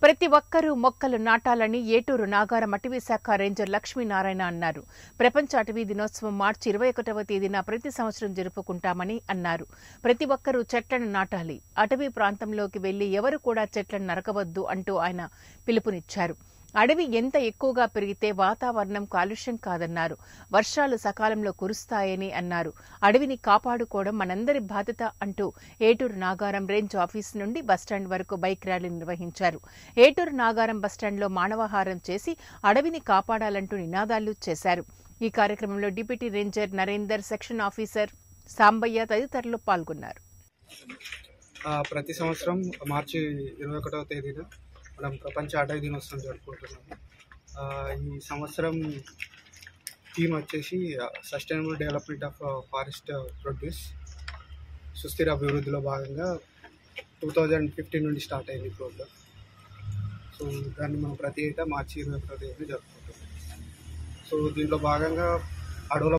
ప్రతి ఒక్కరూ మొక్కలు నాటాలని ఏటూరు నాగారం అటవీ శాఖ రేంజర్ లక్ష్మీనారాయణ అన్నారు ప్రపంచ అటవీ దినోత్సవం మార్చి ఇరవై ఒకటవ తేదీన ప్రతి సంవత్సరం జరుపుకుంటామని అన్నారు ప్రతి ఒక్కరూ చెట్లను నాటాలి అటవీ ప్రాంతంలోకి వెళ్లి ఎవరు కూడా చెట్లను నరకవద్దు అంటూ ఆయన పిలుపునిచ్చారు అడవి ఎంత ఎక్కువగా పెరిగితే వాతావరణం కాలుష్యం కాదన్నారు వర్షాలు సకాలంలో కురుస్తాయని అన్నారు అడవిని కాపాడుకోవడం మనందరి బాధ్యత అంటూ ఏటూరు నాగారం రేంజ్ ఆఫీస్ నుండి బస్టాండ్ వరకు బైక్ ర్యాలీ నిర్వహించారు ఏటూరు నాగారం బస్టాండ్లో మానవహారం చేసి అడవిని కాపాడాలంటూ నినాదాలు చేశారు ఈ కార్యక్రమంలో deputy ranger Narender section officer Sambaiah తదితరులు పాల్గొన్నారు ఆ, ప్రతి సంవత్సరం మార్చి ఇరవై ఒకటవ తేదీన మనం ప్రపంచ అటవీ దినోత్సవం జరుపుకుంటున్నాము ఆ, ఈ సంవత్సరం థీమ్ వచ్చేసి sustainable development of forest produce సుస్థిర అభివృద్ధిలో భాగంగా టూ థౌజండ్ ఫిఫ్టీన్ నుండి స్టార్ట్ అయింది ఈ ప్రోగ్రామ్ సో దాన్ని మనం ప్రతి ఏటా మార్చి ఇరవై ఒకటో తేదీన జరుపుకుంటున్నాం సో దీంట్లో భాగంగా అడవుల